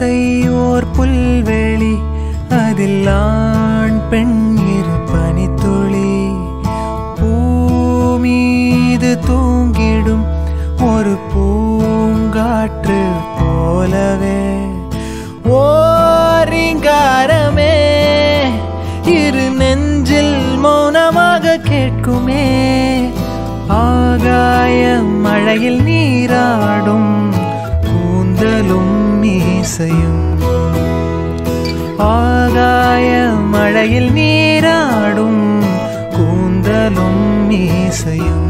ஆசை ஓர் புல்வெளி அதில் ஆண் பெண் இரு பனித்துளி பூமீது தூங்கிடும் ஒரு பூங்காற்று போலவே ஓரிங்காரமே இரு நெஞ்சில் மௌனமாக கேட்குமே ஆகாய மழையில் நீராடும் கூந்தலும் மீசையும் ஆகாய மழையில் நீராடும் கூந்தலும் மீசையும்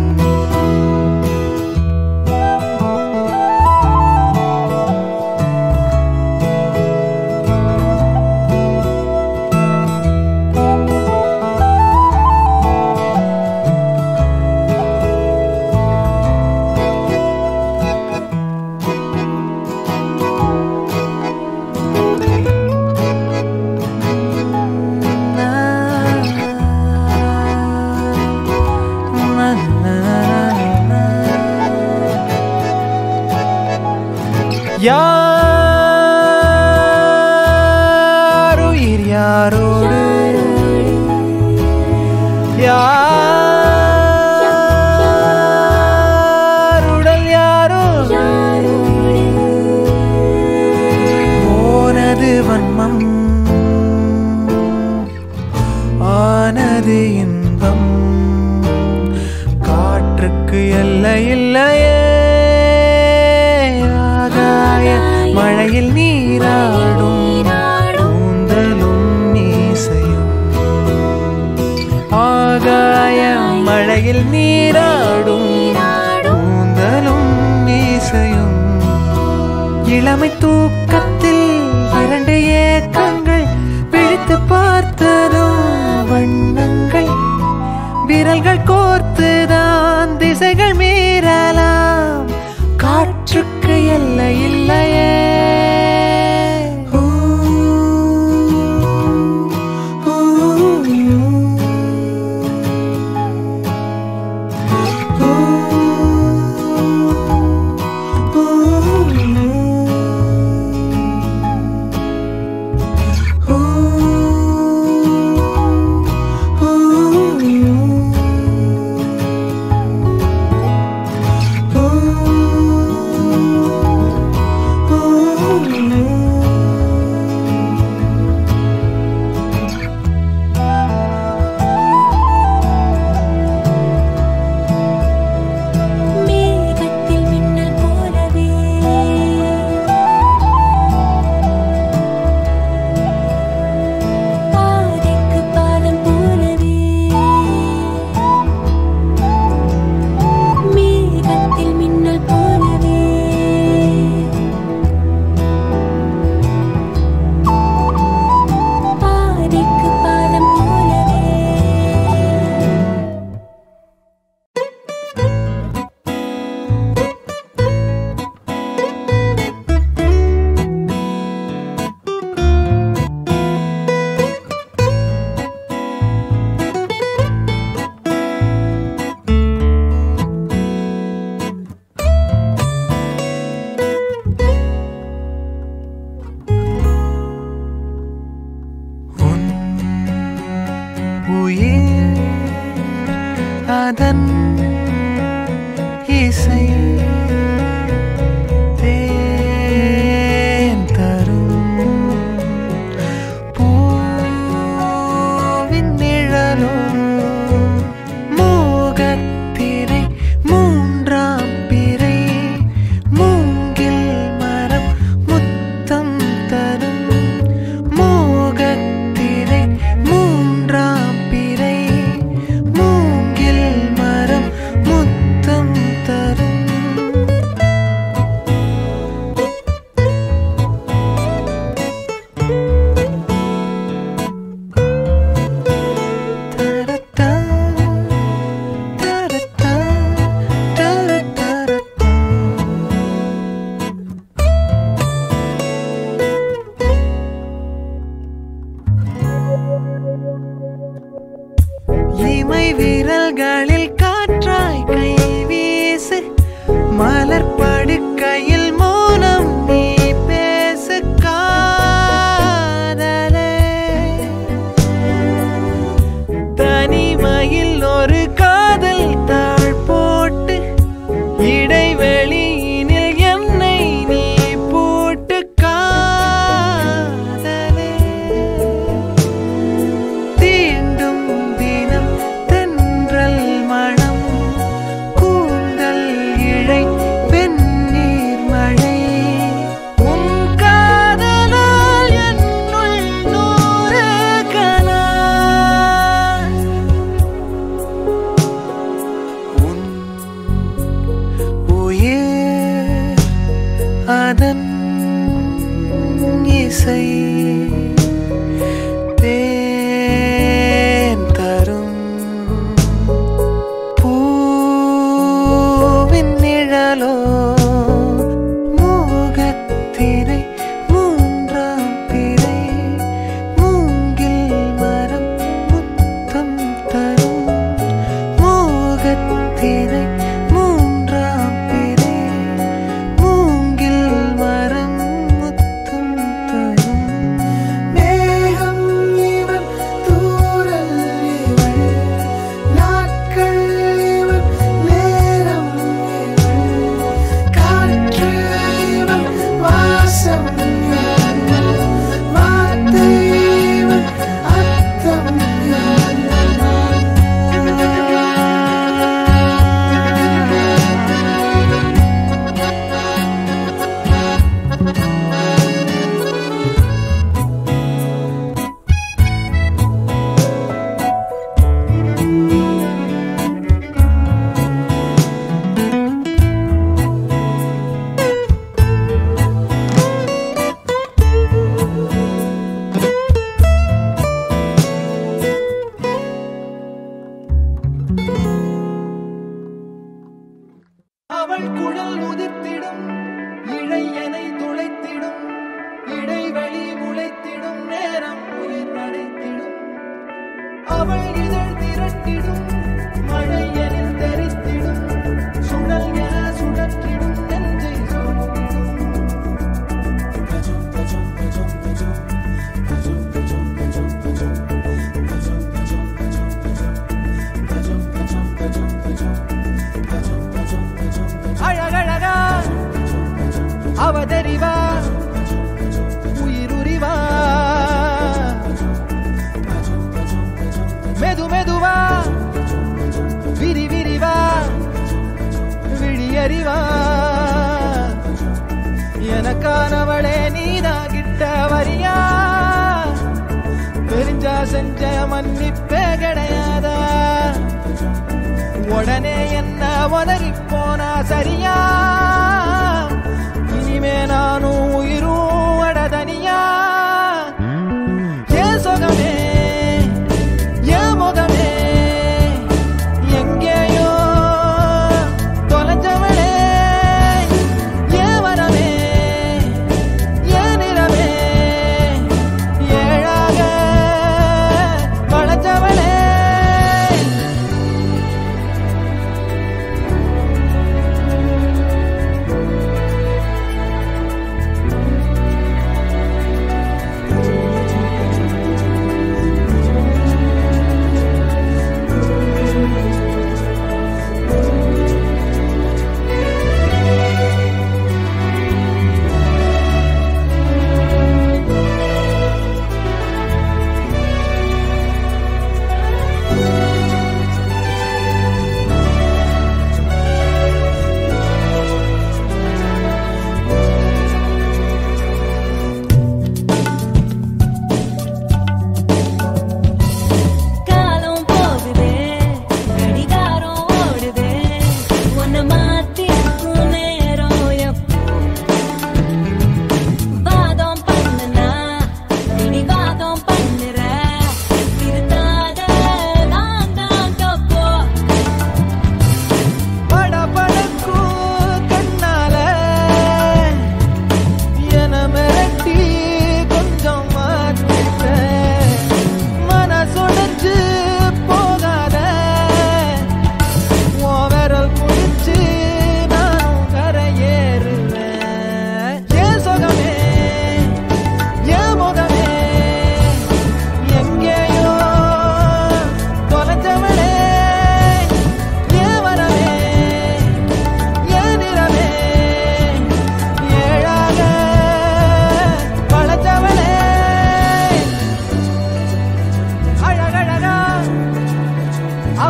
யாருயிர் யாரோடு யாருடல் யாரோ போனது வன்மம் ஆனது இன்பம் காற்றுக்கு எல்லை இல்லையே ஆகாய மழையில் நீராடும் கூந்தலும் மீசையும் ஆகாய மழையில் நீராடும் கூந்தலும் மீசையும் இளமை தூக்கத்தில் இரண்டு ஏக்கங்கள் விழித்து பார்த்ததும் வண்ணங்கள் விரல்கள் கோர்த்துதான் திசைகள் மீறலாம் காற்றுக்கு எல்லை இல்லையே ஊ, ஊ, மேகத்தில் மின்னல் போலவே பாதைக்கு பாலம் போலவே மேகத்தில் மின்னல் போலவே பாதைக்கு பாலம் போலவே உன் உயிர் அதன் இசை தேன் தரும் பூவின் நிழலோ மூகத்திரை மூன்றாம் பிறை மூங்கில் மரம் முத்தம் தரும் மோகத்திரை மூன்றாம் பிறை மூங்கில் மரம் முத்தம் தரும் தரத்தா, தரத்தா, தரத்தரத்தா. இமை விரல்களில் காற்றாய் கை வீசு மலர் படுக்கையில் மௌனம் நீ பேசு கா ஒரு காதல் தாழ் போட்டு இடைவெளியினில் என்னை நீ போட்டு காதலே தீண்டும் தினம் தென்றல் மணம் கூந்தல் இழை வெந்நீர் மழை உன் காதலால் என்னுள் நூறு கனா உன் உயிர் அதன் இசை தேன் தரும் பூவின் நிழலோ மூகத்திரை மூன்றாம் பிறை மூங்கில் மரம் முத்தம் தரும் மூகத்திரை மூன்றாம் பிறை மூங்கில் மரம் முத்தம் தரும் மேகம் இவன் தூரல் இவள் நாட்கள் இவன் நேரம் இவள் காற்று இவன் வாசம் இவன் வார்த்தை இவன் அர்த்தம் அவள் குழல் உதிர்த்திடும் இழையனை துளைத்திடும் இடைவெளி முளைத்திடும் நேரம் உயிர் அடைத்திடும் அவள் இதழ் திரட்டிடும் மழை எனில் தெரித்திடும் சுழல் என சுழற்றிடும் நெஞ்சை சுழற்றிடும் அழகழகா அவதறிவா உயிருரிவா மெது மெதுவா விரி விரிவா விழியறிவா எனக்கானவளே நீதான் கிட்ட வரியா தெரிஞ்சா செஞ்ச மன்னிப்பே கிடையாதா உடனே என்ன உதறி போனா சரியா இனிமே நானும் உயிரும் அடதனியா ஏன் சொகமே ஏன் முகமே எங்கேயோ தொலைஞ்சவளே ஏன் வரமே ஏன் நிறமே ஏழாக வளைஞ்சவளே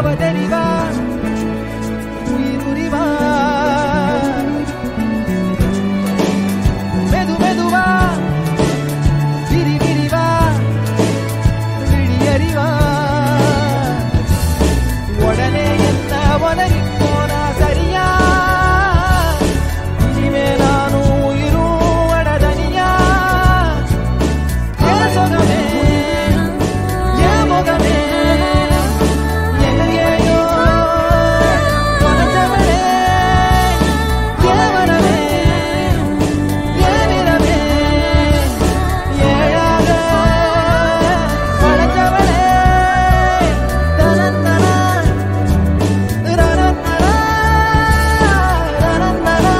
அவ தெரிவா உயிர் உரிவா மெது மெதுவா விரி விரிவா விழியறிவா உடனே என்ன உதறி போனா சரியா இனிமே நானும் உயிரும் வடதனியா ஏன் சொகமே ஏன் முகமே எங்கேயோ தொலைஞ்சவளே, ஏன் வரவே, ஏன் நிறமே, ஏழாக வளைஞ்சவளே, தனந்தனா, ரனந்தனா, ரனந்தனா,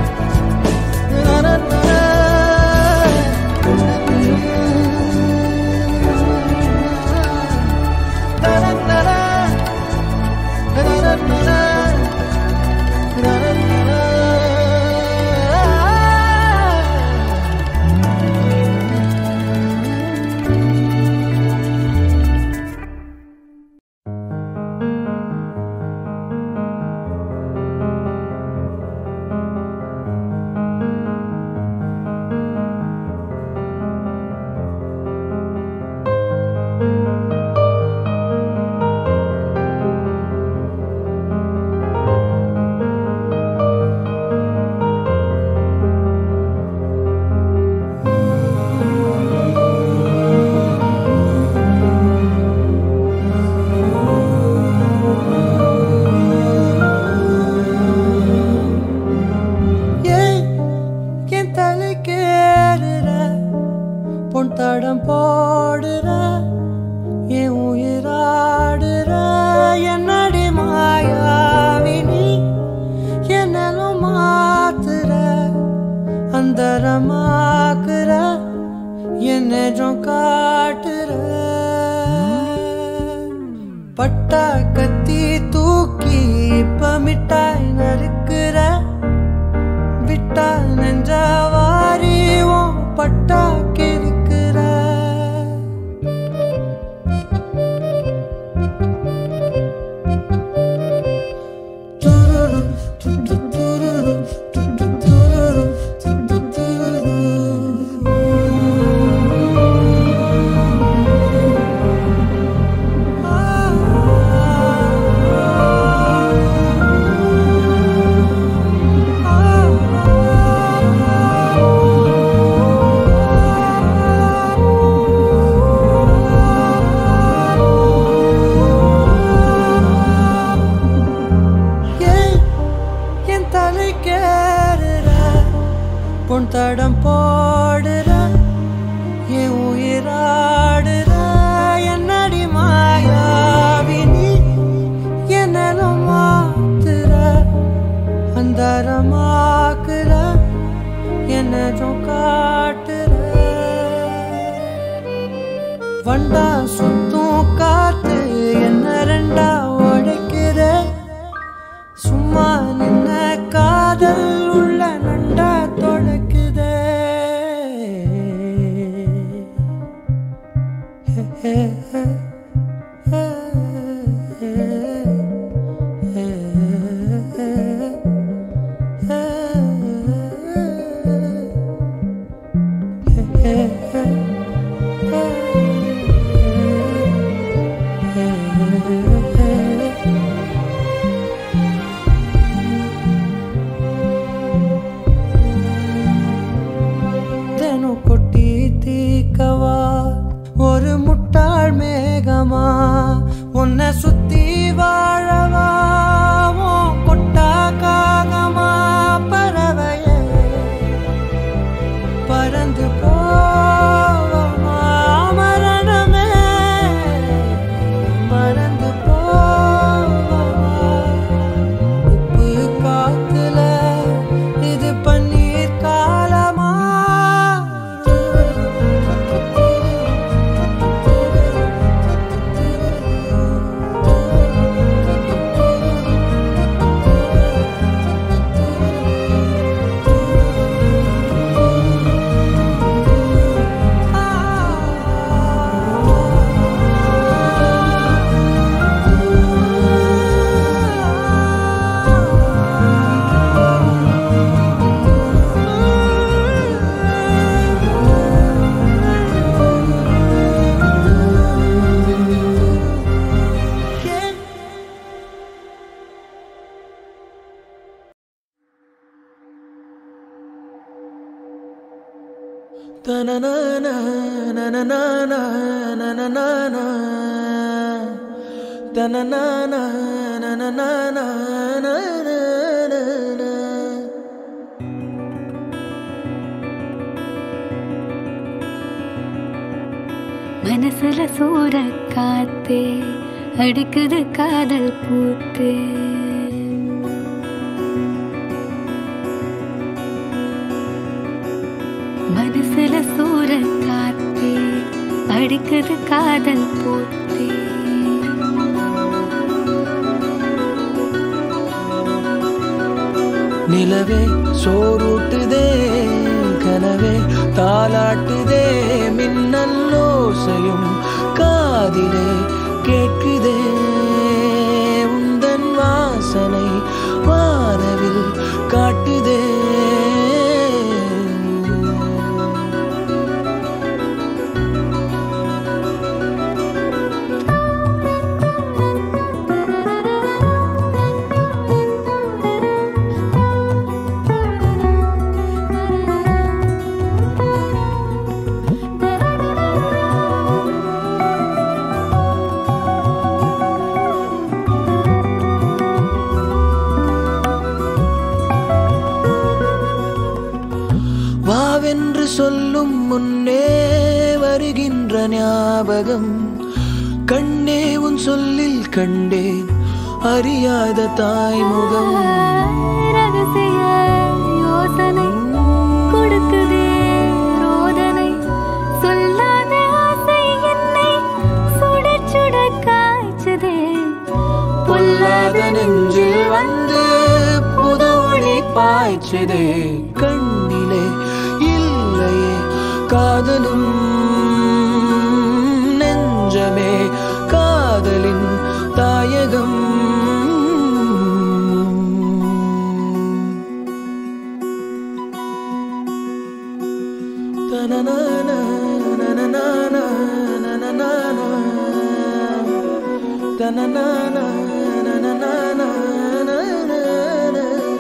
ஏன் என் தலைக்கேறுற பொன் தடம் போடுற என் உயிராடுற என்னடி மாயாவினி என்னலும் மாத்துற அந்தரமாக்குற என் நெஜம் காட்டுற பட்டா கத்தி தூக்கி இப்ப மிட்டாய் நறுக்குற விட்டா நெஞ்சவாரி உன் பட்டா கிறுக்குற துருரு, து, து, துருரு, து, து, துருரு, து, து, துருரு. ஏன் என் தலை கேறுற பொன் தடம் போடுற என் உயிராடுற என்னடி மாயாவினி என்னலும் மாத்துற அந்தரமாக்குற என்னதும் காட்டுற வண்டா சுத்தும் காத்து என்ன ரெண்டா உடைக்கிற சும்மா நின்ன காதல் உள்ள நண்டா தொடக்குதே தினம் கொட்டி தீக்கவா ஒரு முட்டாள் மேகமா உன்னை சுத்தி வாழவா உன் கொட்டா காகமா பறவையே பறந்து போவமா மரணமே மறந்து போவமா உப்பு காத்துல இது பன்னீர் காலமா தனநானா, நனநானா, நனநானா. தனநானா, நனநானா, நனநானா. மனசுல சூற காத்தே அடிக்குது காதல் பூத்தே மனசுல சூற காத்தே அடிக்குது காதல் பூத்தே நிலவே சோறூட்டுதே கனவே தாலாட்டுதே மின்னல் ஓசையும் காதிலே கேட்குதே உந்தன் வாசனை வானவில் காட்டுதே வாவென்று சொல்லும் முன்னே வருகின்ற ஞாபகம் கண்ணே உன் சொல்லில் கண்டேன் அறியாத தாய்முகம் ரகசிய யோசனை கொடுக்குதே ரோதனை சொல்லாத ஆசை என்னை சுட சுட காய்ச்சதே பொல்லாத நெஞ்சில் வந்து புது ஒளி பாய்ச்சதே கண்ணிலே இல்லையே காதலும் நெஞ்சமே காதலின் தாயகம் தனநானா, நனநானா, நனநானா. தனநானா, நனநானா, நனநானா.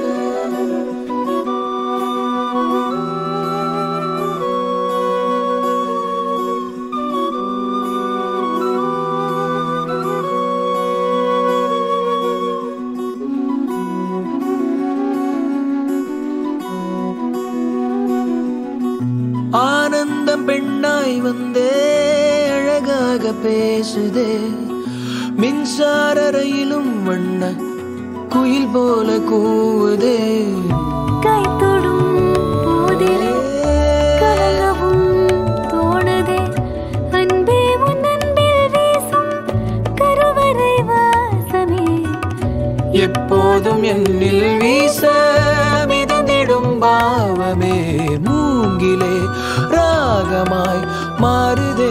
ஆனந்தம் பெண்ணாய் வந்தே அழகாக பேசுதே மின்சார ரயிலும் வண்ண குயில் போல கூவுதே கை தொடும் போதிலே கலங்கவும் தோணுதே அன்பே உன் அன்பில் வீசும் கருவறை வாசமே எப்போதும் என்னில் வீச மிதந்திடும் பாவமே மூங்கிலே ராகமாய் மாறுதே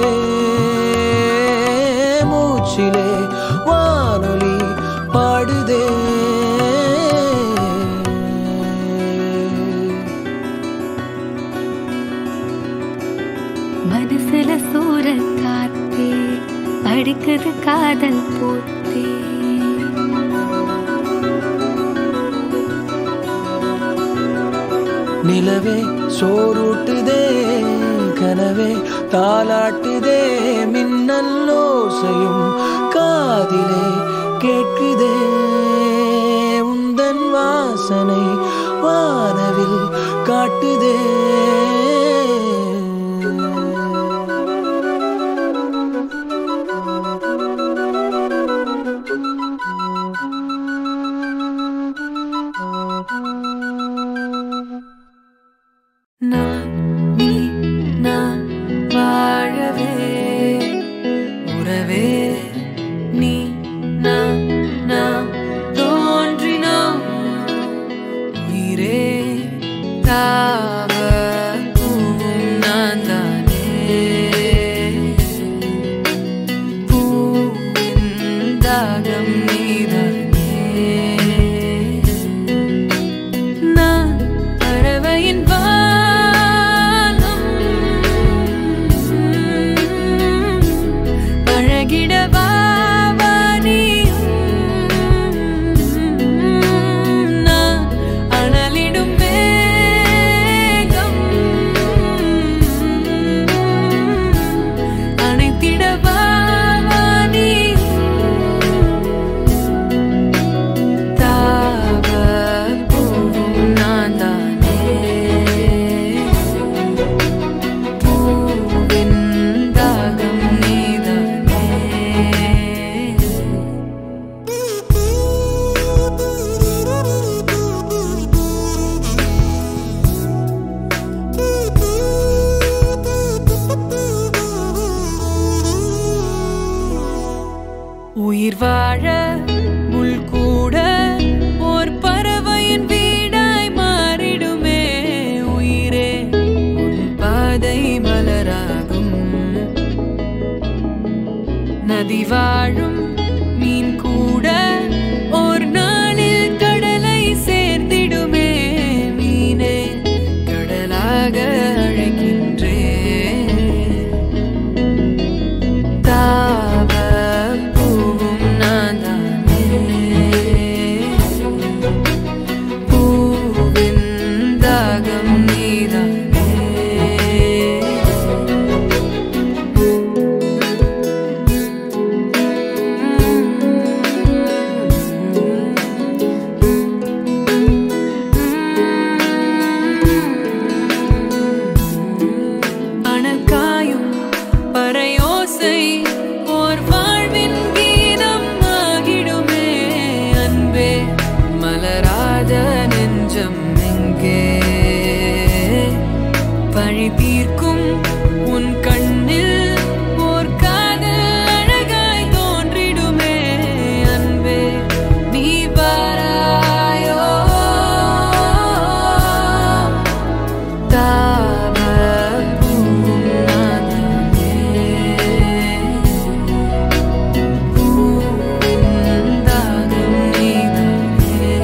மூச்சிலே வானொலி பாடுதே மனசுல சூற காத்தே அடிக்குது காதல் பூத்தே நிலவே சோறூட்டுதே கனவே தாலாட்டுதே மின்னல் ஓசையும் காதிலே கேட்குதே உந்தன் வாசனை வானவில் காட்டுதே நான் நீ நான் வாழவே உறவே நீ நான் நாம் தோன்றினோம் உயிரே தாவ பூவும் நான் தானே பூவின் தாகம் நீதானே நான் பறவையின் வானம் பழகிடவா நான் அனலிடும் வேகம் உயிர் வாழ முள் கூட ஓர் பறவையின் வீடாய் மாறிடுமே உயிரே உன் பாதை மலராகும் நதி வாழும் மீன் கூட ஓர் நாளில் கடலை சேர்ந்திடுமே மீனே கடலாக அழைக்கின்றே தாவ பூவும் நான் தானே பூவின் தாகம் நீதானே அனல் காயும் பறையோசை ஓர் வாழ்வின் கீதம் ஆகிடுமே அன்பே மலராத நெஞ்சம் எங்கே பழி தீர்க்கும் உன் கண்ணில் ஓர் காதல் அழகாய் தோன்றிடுமே அன்பே நீ பாராயோ தாவல் பூவும் நானே பூவின் தாகம் நீதானே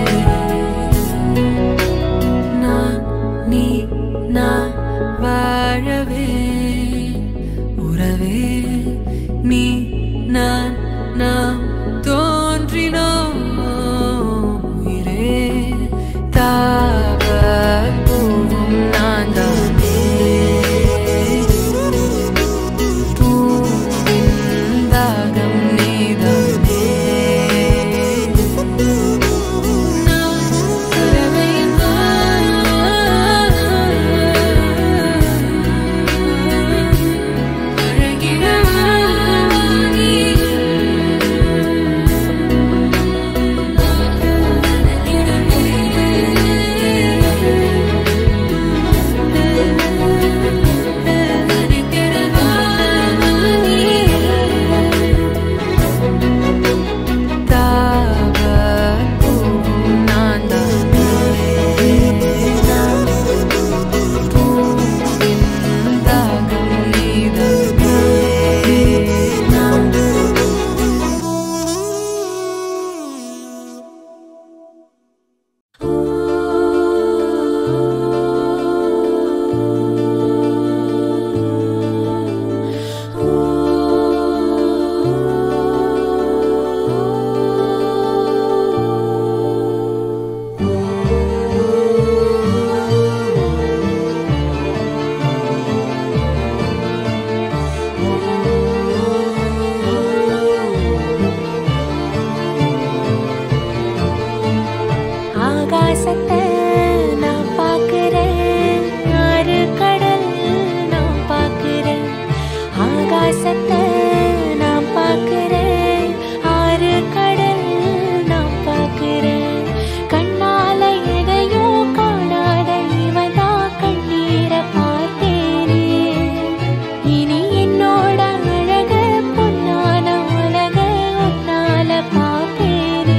நான் நீ நான் வாழவே உறவே நீ நான் நாம் தோன்றினோம் உயிரே தாவ பூவும் நான் தானே பூவின் தாகம் நீதானே நான் பறவையின் தாவ பூவும் நான் தானே பூவின் தாகம் நீதானே ஆகாசத்தை நான் பார்க்கிறேன் ஆறு கடல் நான் பார்க்கிறேன் ஆகாசத்தை நான் பார்க்கிறேன் ஆறு கடல் நான் பார்க்கிறேன் கண்ணால எதையோ காணாத இவதா கண்ணீரை பார்த்தேனே இனி என்னோட அழக பொன்னான உலக உன்னால பார்ப்பேனே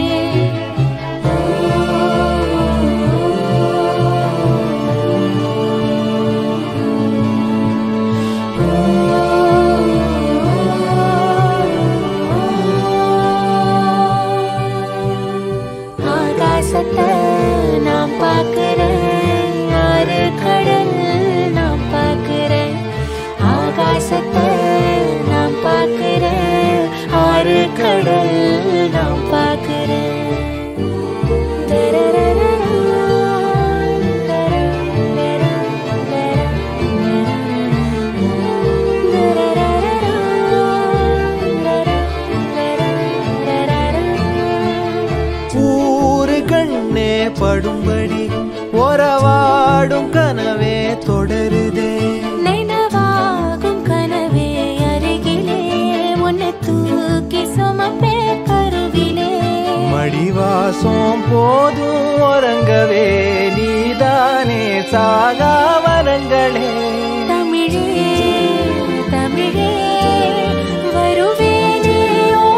ஆகாசத்தை நான் பார்க்கிறேன் ஆறு கடல் நான் பார்க்கிறேன் ஆகாசத்தை நான் பார்க்கிறேன் ஆறு கடல் நான் பார்க்கிறேன் ஊரு கண்ணே படும்படி ஒரவாடும் கனவே தொடருதே நினைவாகும் கனவே அருகிலே உன்னை தூக்கி சுமப்பே கருவிலே மடிவாசம் போதும் உறங்கவே நீதானே சாகா வரங்களே தமிழே தமிழே வருவேனே ஓ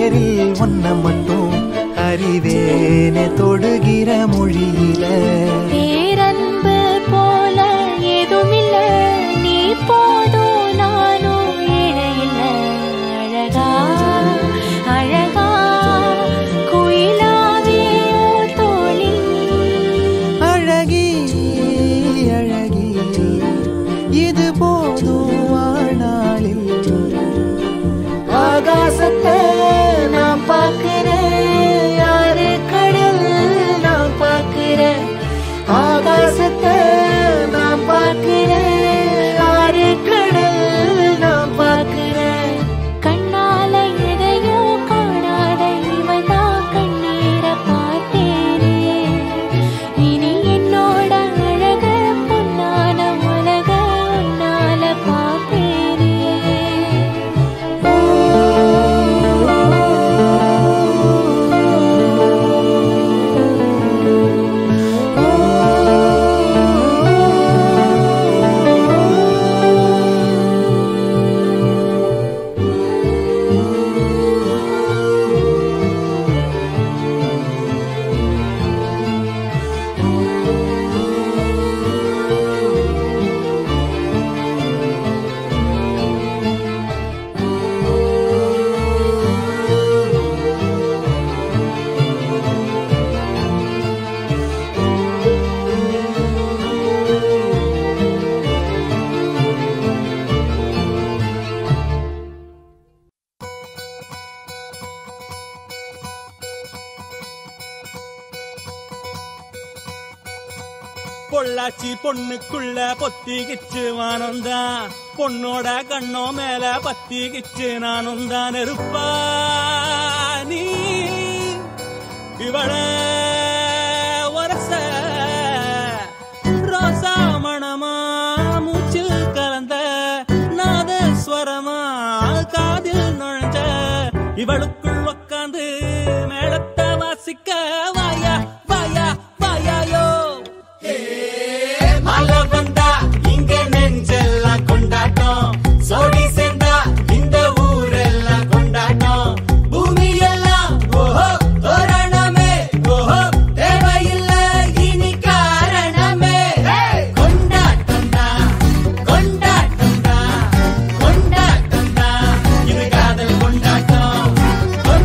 பேரில் ஒன்ன மட்டும் அறிவேனே தொடுகிற மொழியில பேரன்பு போல எதுமில்ல நீ போதும் நானும் இழையில்ல அழகா அழகா குயிலாவே ஓ தோழி அழகி அழகி இது போதும் வாழ்நாளில் ஆகாசத்தை நான் பார்க்கிறேன் யாரு கடல் நான் பார்க்கிறேன் ஆகாசத்தை நான் பார்க்கிறேன் யாரு கடல் நான் பார்க்கிறேன் கண்ணால எதையோ காணாத இவனா கண்ணீர பார்த்தேனே இனி என்னோட அழக பொன்னான உலக உன்னால பார்த்தேனே பொள்ளாச்சி பொண்ணுக்குள்ள பொத்திக்கிச்சு வானந்தான் பொண்ணோட கண்ணோ மேல பத்திக்கிச்சு நானும் தான் நெருப்பா நீ இவள வரச ரோசா மணமா மூச்சில் கலந்த நாதஸ்வரமா காதில் நுழைஞ்ச இவளுக்குள் உக்காந்து மேளத்தை வாசிக்க வாயா வாயா வாயாயோ மழை வந்தா இங்க நெஞ்செல்லாம் கொண்டாட்டம் சோடி சேர்ந்தா இந்த ஊரெல்லாம் கொண்டாட்டம் பூமி எல்லாம் ஓஹோ தோரணமே ஓஹோ தேவையில்ல இனி காரணமே கொண்டாட்டம் தான் கொண்டாட்டம் தான் கொண்டாட்டம் தான் இது காதல் கொண்டாட்டம்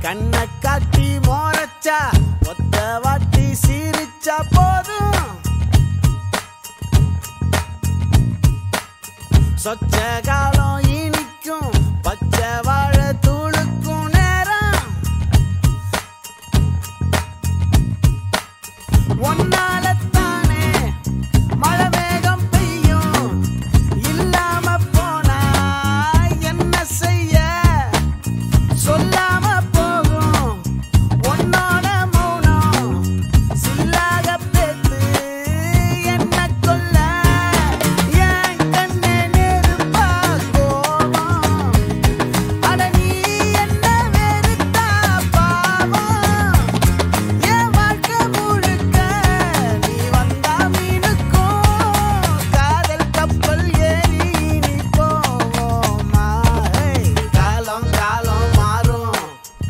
கண்ணை காட்டி மோரச்சா ஒத்த வாட்டி சீரிச்சா போதும் சொச்ச காலம் இனிக்கும் பச்சை வாழை தூளுக்கும் நேரம் ஒன்னாலத்தானே மழை மேகம் பெய்யும் இல்லாம போனா என்ன செய்ய சொல்லாம போகும் உன்னோட மௌனம் சில்லாக பேத்து என்ன கொல்ல என் கண்ணே நெருப்பா கோபம் அட நீ என்ன வெறுத்தா பாவம் என் வாழ்க்கை முழுக்க நீ வந்தா மீனுக்கும் காதல் கப்பல் ஏறி நீ போவோமா ஹேய், காலம் காலம் மாறும்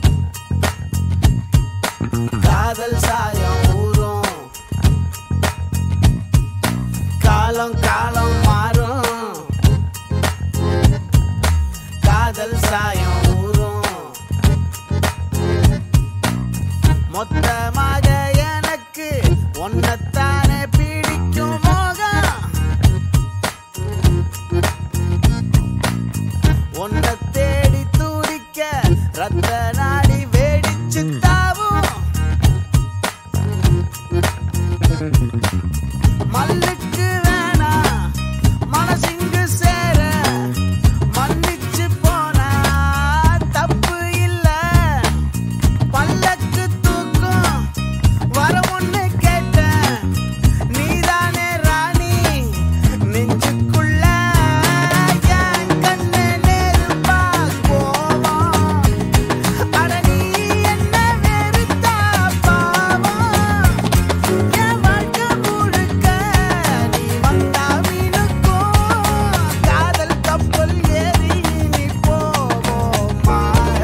காதல் சாயம் ஊறும் காலம் காலம் மாறும் காதல் சாயம் ஊறும் மொத்தமாக எனக்கு ஒன்னத்தானே பிடிக்கும் மோகம் உன்னை தேடி துடிக்க ரத்த நாடி வேடிச்சு தாவும் மல்லுக்கு வேணா மனசிங்கு சேர மன்னிச்சு போனா தப்பு இல்ல பல்லக்கு தூக்கும் வர ஒண்ணு கேட்டேன் நீதானே ராணி நெஞ்சுக்குள்ள என் கண்ணு நெருப்பா கோவம் அட நீ என்ன வெறுத்தா பாவம் என் வாழ்க்கை முழுக்க நீ வந்தா மீனுக்கும் காதல் கப்பல் ஏறி நீ போவோமா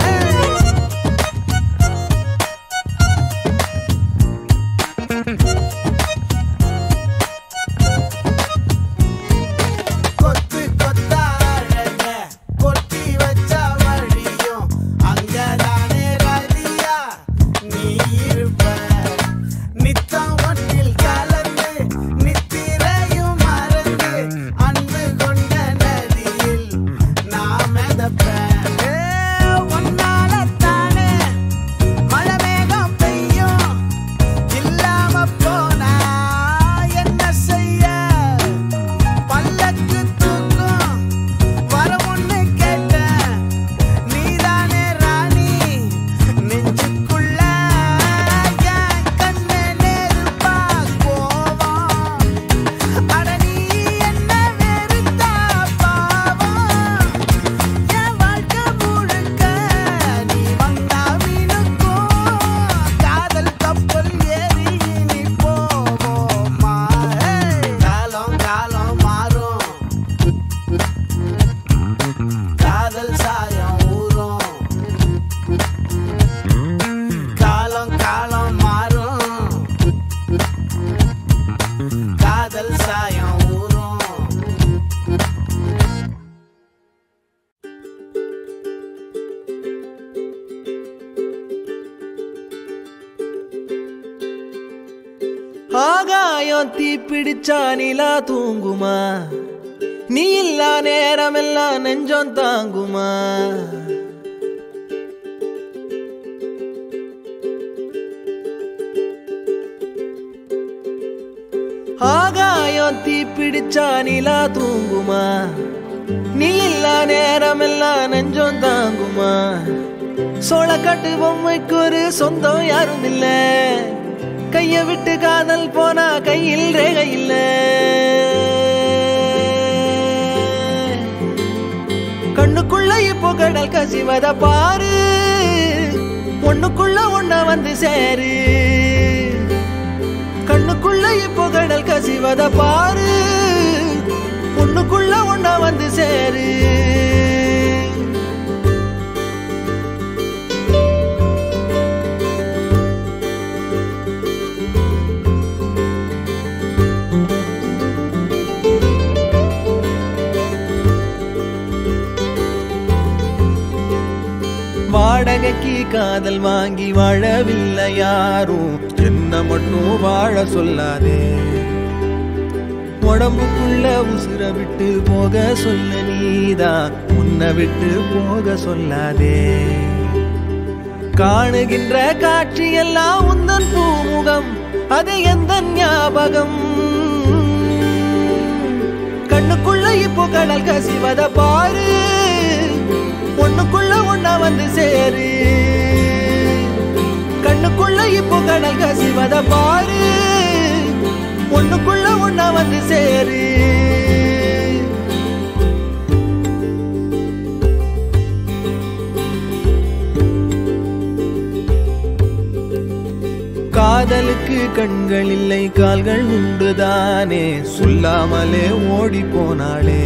கொத்து கொத்தா அழக கொட்டி வச்ச வழியும் அங்கதானே ரதியா நீ இருப்ப நித்தம் ஒன்றில் கலந்து நித்திரையும் மறந்து அன்பு கொண்ட நதியில் நான் மிதப்பேன் ஏ, உன்னாலத்தானே மழை மேகம் பெய்யும் இல்லாம போனா என்ன செய்ய பல்லக்கு தூக்கும் வர ஒண்ணு கேட்டேன் நீதானே ராணி நெஞ்சுக்குள்ள என் கண்ணு நெருப்பா கோவம் அட நீ என்ன வெறுத்தா பாவம் என் வாழ்க்கை முழுக்க நீ வந்தா மீனுக்கும் காதல் கப்பல் ஏறி நீ போவோமா ஏய், காலம் காலம் மாறும் காதல் சாயம் ஊறும் காலம் காலம் மாறும் காதல் சாயம் ஊறும் ஆகாயம் தீ பிடிச்சா நிலா தூங்குமா நீ இல்லா நேரமெல்லாம் நெஞ்சம் தாங்குமா ஆகாயம் தீ பிடிச்சா நிலா தூங்குமா நீ இல்லா நேரமெல்லாம் நெஞ்சம் தாங்குமா சோளக்காட்டு பொம்மைக்கு ஒரு சொந்தம் யாரும் இல்ல கைய விட்டு காதல் போனா கையில் ரேகை இல்ல கண்ணுக்குள்ள இப்போ கடல் கசிவத பாரு ஒண்ணுக்குள்ள ஒண்ண வந்து சேரு கண்ணுக்குள்ள இப்போ கடல் கசிவத பாரு ஒண்ணுக்குள்ள ஒண்ண வந்து சேரு வாடகைக்கு காதலிக்கு காதல் வாங்கி வாழவில்லை யாரும் என்ன மட்டும் வாழ சொல்லாதே உடம்புக்குள்ள உசுர விட்டு போக சொல்ல நீதான் உன்னை விட்டு போக சொல்லாதே காணுகின்ற காட்சியெல்லாம் உந்தன் பூமுகம் அது எந்த ஞாபகம் கண்ணுக்குள்ள இப்போ கடல் கசிவத பாரு ஒண்ணுக்குள்ள ஒண்ணா வந்து சேரு கண்ணுக்குள்ள இப்போ கடல் கசிவத பாரு ஒண்ணுக்குள்ள ஒண்ணா வந்து சேரு காதலுக்கு கண்கள் இல்லை கால்கள் உண்டுதானே சொல்லாமலே ஓடி போனாளே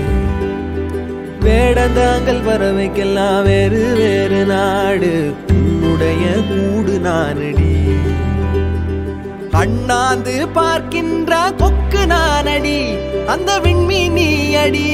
வேடந்தாங்கள் பறவைக்கெல்லாம் வேறு வேறு நாடு உன்னுடைய கூடு நானடி அண்ணாந்து பார்க்கின்ற கொக்கு நானடி அந்த விண்மீனி அடி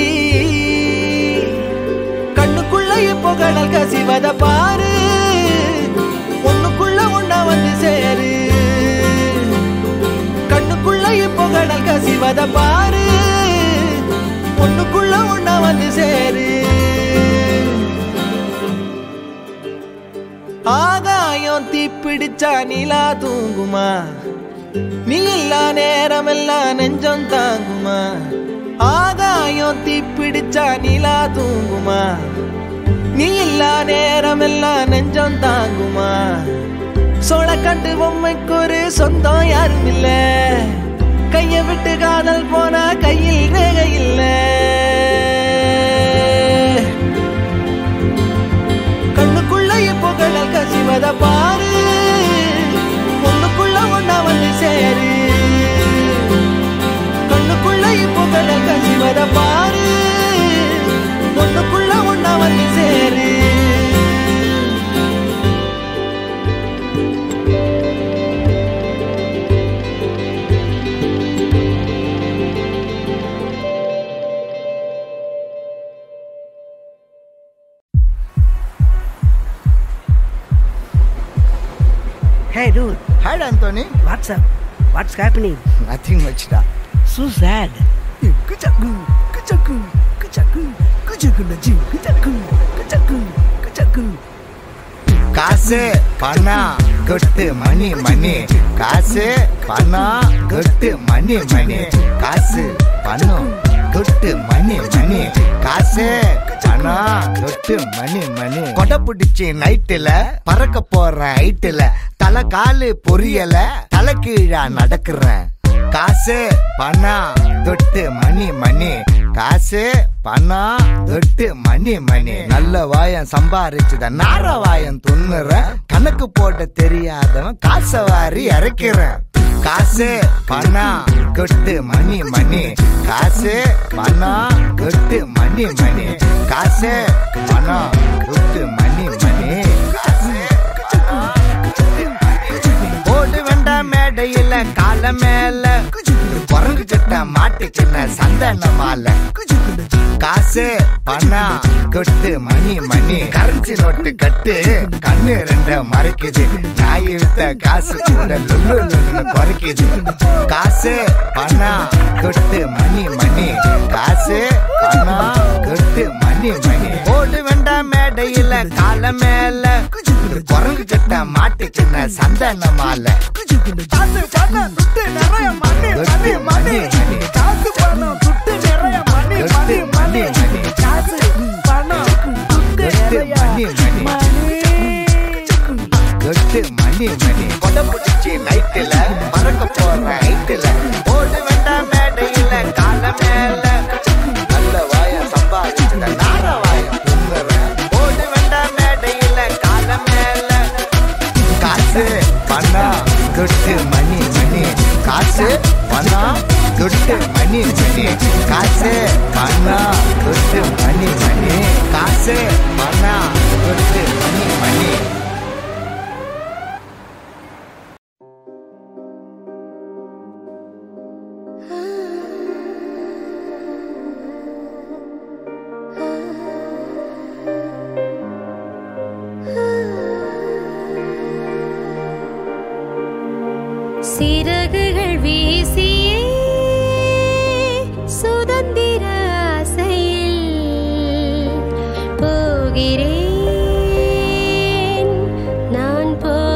கண்ணுக்குள்ள இப்போ கடல் கசிவத பாரு ஒண்ணுக்குள்ள ஒண்ணா வந்து சேரு கண்ணுக்குள்ள இப்போ கடல் கசிவத பாரு ஒண்ணுக்குள்ள ஒண்ணா வந்து சேரு ஆகாயம் தீப்பிடிச்சா நிலா தூங்குமா நீ இல்லா நேரமெல்லாம் நெஞ்சம் தாங்குமா ஆகாயம் தீப்பிடிச்சா நிலா தூங்குமா நீ இல்லா நேரமெல்லாம் நெஞ்சம் தாங்குமா சோழ கண்டு பொம்மைக்கு ஒரு சொந்தம் யாரும் இல்ல கைய விட்டு காதல் போனா கையில் ரேகை இல்ல கண்ணுக்குள்ள இப்போ கடல் கசிவத பாரு ஒண்ணுக்குள்ள ஒண்ணா வந்து சேரு கண்ணுக்குள்ள இப்போ கடல் கசிவத பாரு ஒண்ணுக்குள்ள ஒண்ணா வந்து சேரு Hey dude, Hi, Anthony. what's up? What's happening? Nothing much, da. So sad. Kuchaku, kuchaku, kuchaku, kuchaku naji, kuchaku, kuchaku, kuchaku. காசு பணம் கொட்டு மணி மணி காசு பணம் கொட்டு மணி மணி காசு பணம் கொட்டு மணி மணி காசு பணம் கொட்டு மணி மணி கொடை பிடிச்சி நைட்டுல பறக்க போற ஹைட்டுல தலை காலு பொரியல தலை கீழா நடக்கிறேன் காசு பணம் தொட்டு மணி மணி காசு பணம் தொட்டு மணி மணி நல்ல வாயம் சம்பாரிச்சுத நார வாயம் துண்ணுறேன் கணக்கு போட தெரியாதவன் காசை வாரி இறக்கிறேன் காசு பணம் கொட்டு மணி மணி காசு பணம் கொட்டு மணி மணி காசு பணம் கொட்டு மணி மணி காசு பணம், கொட்டு மணி, மணி. போடு வேண்டாம் மேடையில கால மேல குரங்கு சட்ட மாட்டு சின்ன சந்தன மாலை காசு பணம் கொட்டு மணி மணி கரன்சி நோட்டு கட்டு கண்ணு ரெண்ட மறைக்குது நாய் வித்த காசு கூட லுல்லு லுல்லுன்னு குறைக்குது காசு பணம் கொட்டு மணி மணி காசு பணம் கொட்டு மணி மணி போடு வேண்டாம் மேடையில கால மேல குரங்கு சட்ட மாட்டு சின்ன சந்தன மாலை காசு பணம் துட்டு நிறைய மணி மணி மணி காசு பணம் துட்டு நிறைய மணி மணி மணி காசு பணம் துட்டு நிறைய மணி மணி கொட்டு மணி மணி கொடை பிடிச்சி நைட்டுல மறக்க போற ஹைட்டுல ஓடு வேண்டாம் மேடையில கால மேல நல்ல வாய சம்பாதிச்சுட நார வாய பொங்குறேன் ஓடு வேண்டாம் மேடையில கால மேல காசு பணம் கொட்டு மணி மணி காசு பணம் கொட்டு மணி மணி காசு பணம் கொட்டு மணி மணி காசு பணம் கொட்டு மணி மணி ஆ வீசியே சுதந்திர ஆசையில் போகிறேன் நான்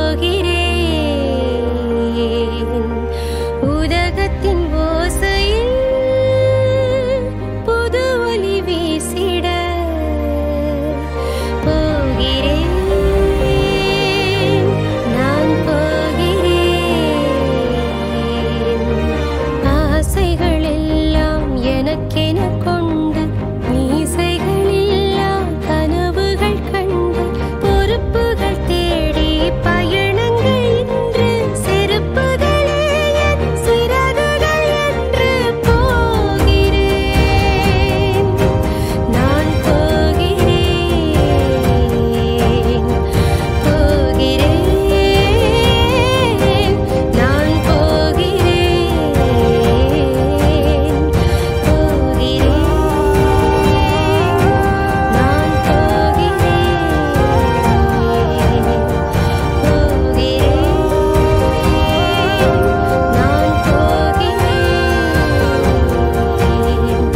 போகிறேன் உதகத்தின் ஓசையில் புது ஒளி வீசிட போகிறேன் நான் போகிறேன் ஆசைகள் எல்லாம் எனக்கென கொண்டு மீசைகள் எல்லாம் கனவுகள் கண்டு பொறுப்புகள் தேடி பயணங்கள் இன்று செருப்புகளே என் சிறகுகள் என்று போகிறேன் நான் போகிறேன் போகிறேன் நான் போகிறேன் போகிறேன் நான் போகிறேன் நான் போகிறேன்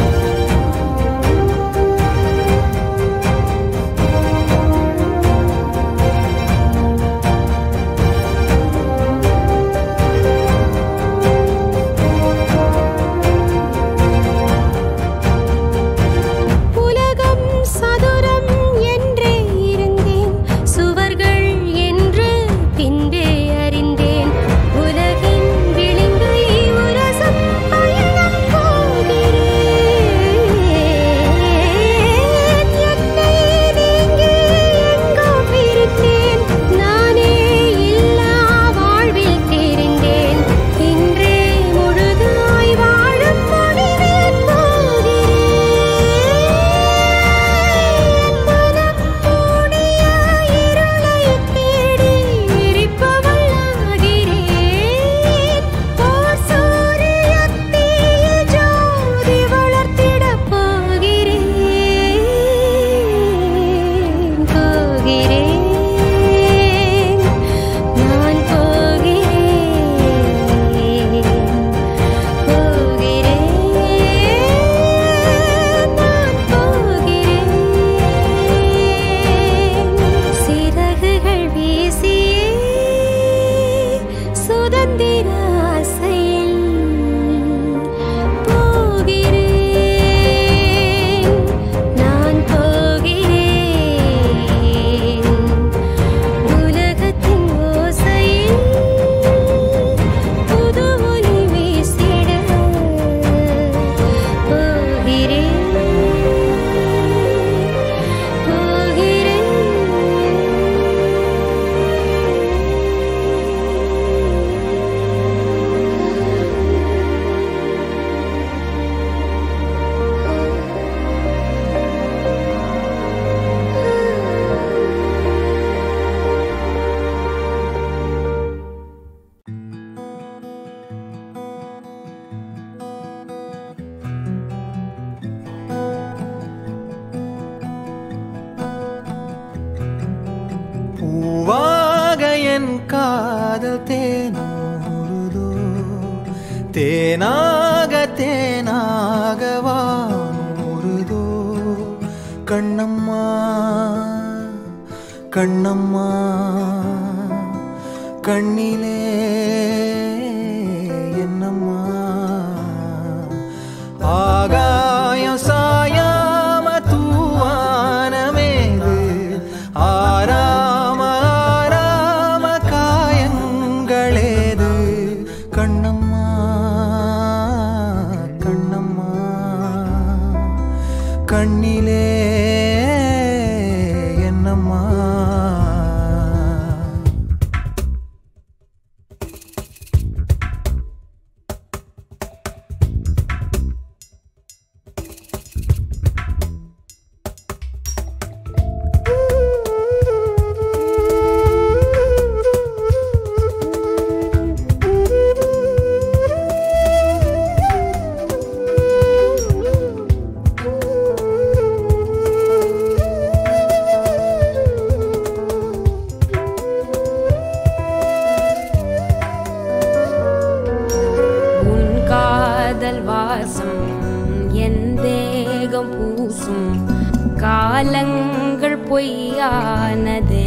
உலகம் சதுரம் என்றே இருந்தேன் சுவர்கள் என்று பின்பே அறிந்தேன் உலகின் விளிம்பை உரசும் பயணம் போகிறேன் என்னை நீங்கி எங்கோ பிரித்தேன் நானே இல்லா வாழ்வில் தெரிந்தேன் இன்றே முழுதாய் வாழும் முடிவேன் போகிறேன் மனம் மூடிய இருளை தேடி எரிப்பவள் ஆகிறேன் ஓர் சூரியத்தீயில் ஜோதி வளர்த்திடப் போகிறேன் போகிறேன் நான் போகிறேன் போகிறேன் நான் போகிறேன் சிறகுகள் வீசியே சுதந்திர ஆசையில் போகிறேன் நான் போகிறேன் உலகத்தின் ஓசையில் புது ஒளி வீசிட போகிறேன் பூவாக என் காதல் தேனூறுதோ தேனாக தேனாக வானூறுதோ கண்ணம்மா கண்ணம்மா கண்ணிலே என்னம்மா ஆகாயம் சாயாம தூவானமேது ஆராம ஆராம காயங்களேது கண்ணம்மா கண்ணம்மா கண்ணிலே என்னம்மா Thank you. வாசம் என் தேகம் பூசும் காலங்கள் பொய்யானதே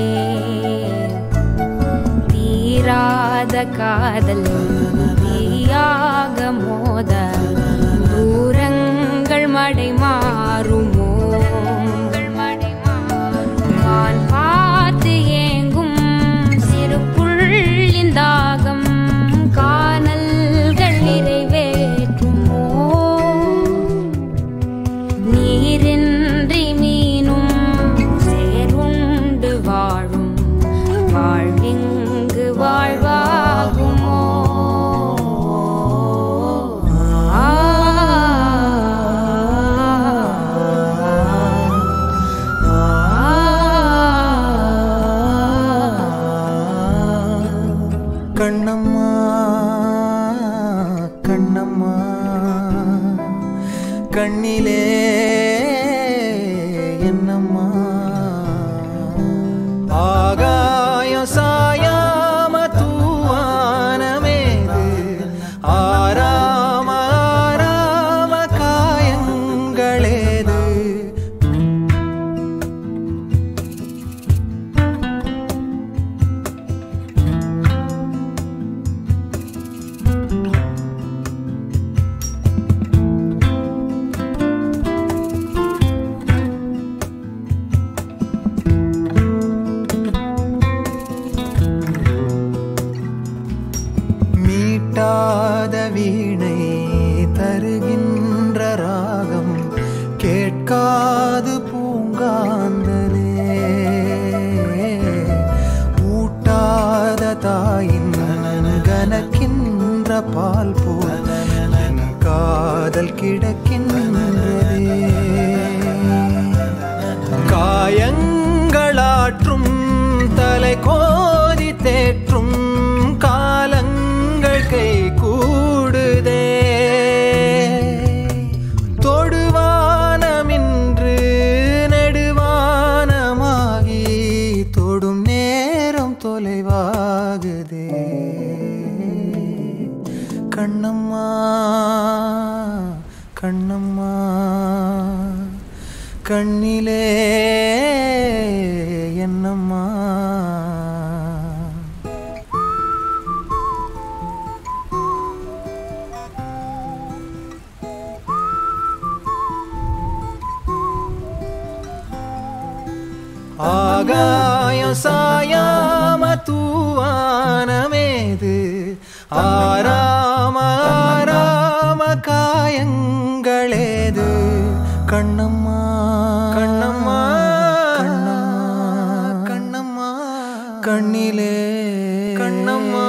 தீராத காதல் தீயாக மோத தூரங்கள் மடை மாறுமோ வான் பார்த்து ஏங்கும் சிறு புள்ளின் தாகம் காணல்கள் நிறைவேற்றுமோ நீரின்றி மீனும் சேருண்டு வாழும் வாழ்விங்கு வாழ்வாகுமோ ஆ கண்ணம்மா கண்ணம்மா கண்ணிலே என்னம்மா ஆகாயம் சாயாம தூவானமேது ஆராம ஆராம காயங்களேது மீட்டாத வீணை தருகின்ற ராகம் கேட்காது பூங்காந்தலே ஊட்டாத தாயின் கனக்கின்ற பால் போல் என் காதல் கிடக்கின்றதே காயங்களாற்றும் தலை கோதி தேற்றும் காலங்கள் கை கூடுதே தொடுவானமின்று நெடுவானமாகி தொடும் நேரம் தொலைவாகுதே கண்ணம்மா கண்ணம்மா கண்ணிலே என்னம்மா ஆகாயம் சாயாம தூவானமேது ஆராம ஆராம காயங்களேது கண்ணம்மா கண்ணம்மா கண்ணம்மா கண்ணம்மா கண்ணிலே கண்ணம்மா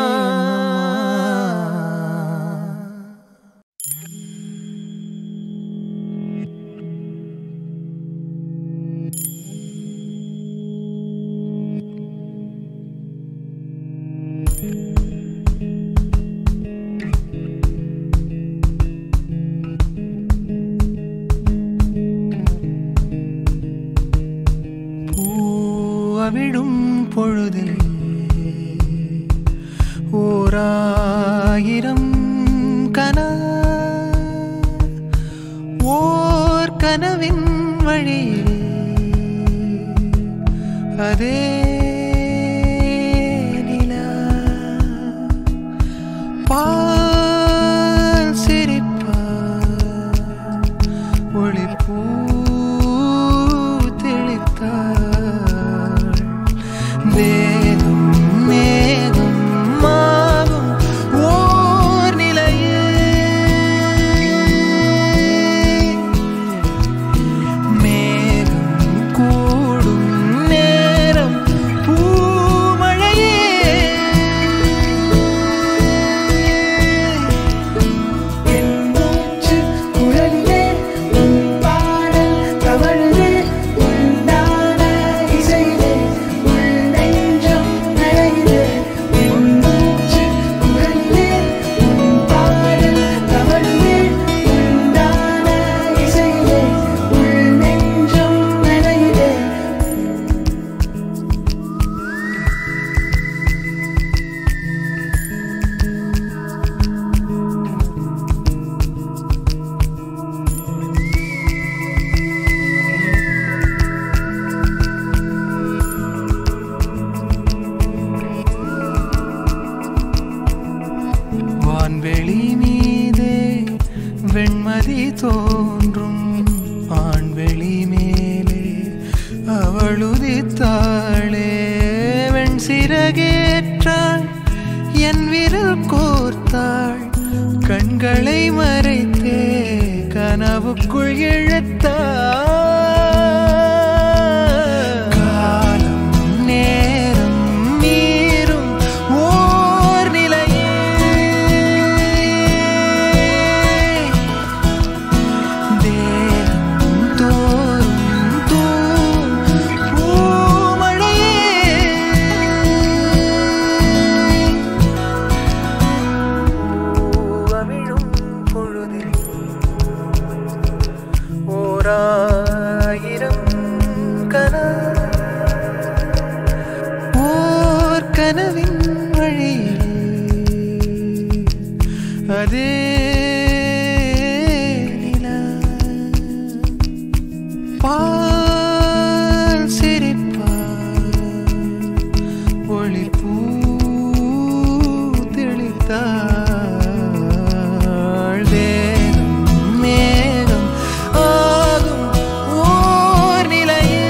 பூவிடும் பொழுதில் ஓராயிரம் கனா ஓர் கனவின் வழியில் அதே நிலா பால் சிரிப்பார் ஒளிப்பூ தெளித்தாள் தேகம் மேகம் ஆகும் ஓர் நிலையே மேகம் கூடும் நேரம் நதி தோன்றும் ஆண்வெளி மேலே அவளுதித்தாளே வெண் சிறகேற்றாள் என் விரல் கோர்த்தாள் கண்களை மறைத்தே கனவுக்குள் இழுத்தாள் காலம் நேரம் நீரும் ஓர் நிலையே தேகம் தோறும் தூம் பூமழையே அவிழும் பொழுதில் ஓராயிரம் கனா ஓர் கனவின் வழியில் அதே நிலா பால் சிரிப்பார் ஒளி பூ தெளித்தாள் தேகம் மேகம் ஆகும் ஓர் நிலையே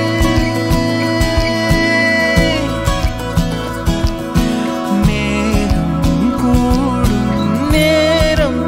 மேகம் கூடும் நேரம்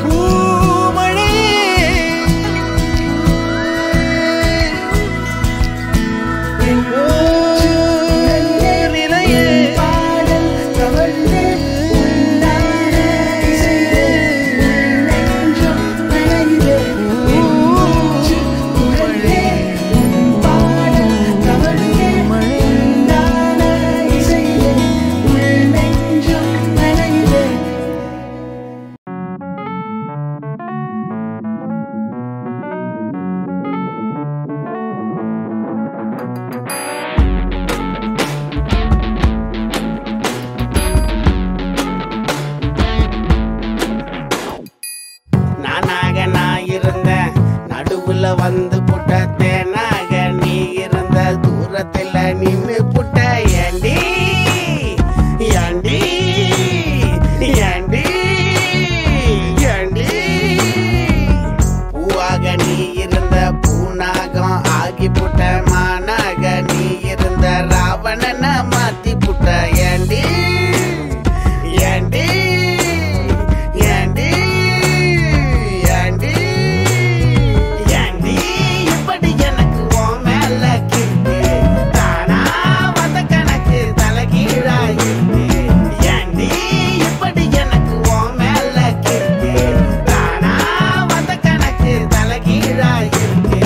நானாக நான் இருந்தேன் நடுவுல வந்து புட்ட தேனாக நீ இருந்த தூரத்துல நின்னு புட்ட ஏண்டி ஏண்டி ஏண்டி ஏண்டி பூவாக நீ இருந்த பூனாகம் ஆகி புட்ட மானாக நீ இருந்த ராவணனை மாத்தி புட்ட ஏண்டி ஏண்டி ஏண்டி ஏண்டி ஏண்டி இப்படி எனக்கு உன் மேல கிட்டு தானா வந்த கணக்கு தலைகீழாயிட்டு ஏண்டி இப்படி எனக்கு உன் மேல கிட்டு தானா வந்த கணக்கு தலைகீழாயிட்டு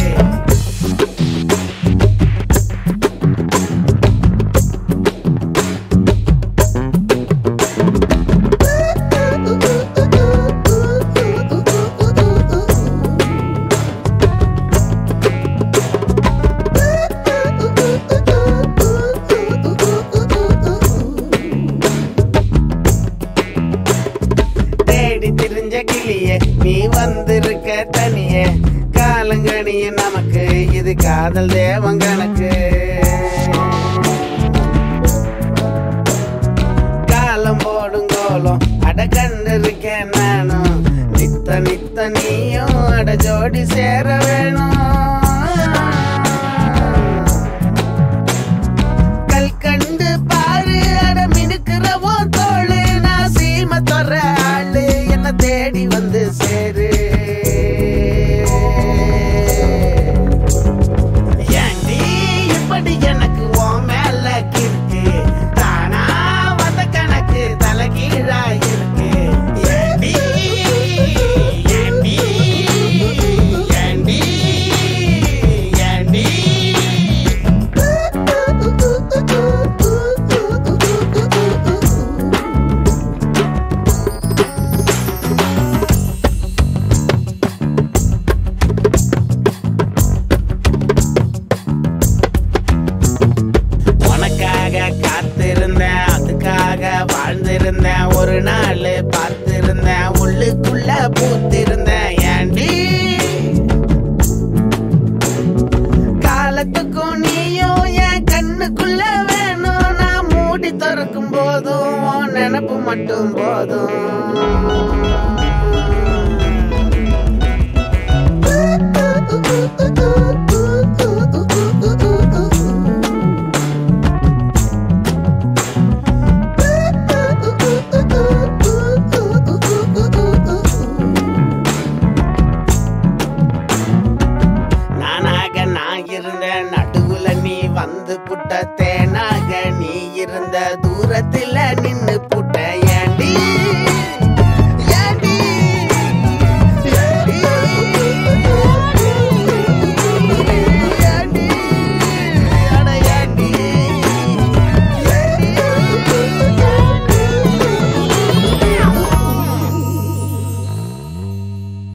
தேடி திரிஞ்ச கிளியே நீ வந்திருக்க தனியே காலங்கணிய நமக்கு இது காதல் தேவன் கணக்கு காலம் போடும் கோலம் அட கண்டு இருக்கேன் நானும் நித்த நித்த நீயும் அட ஜோடி சேர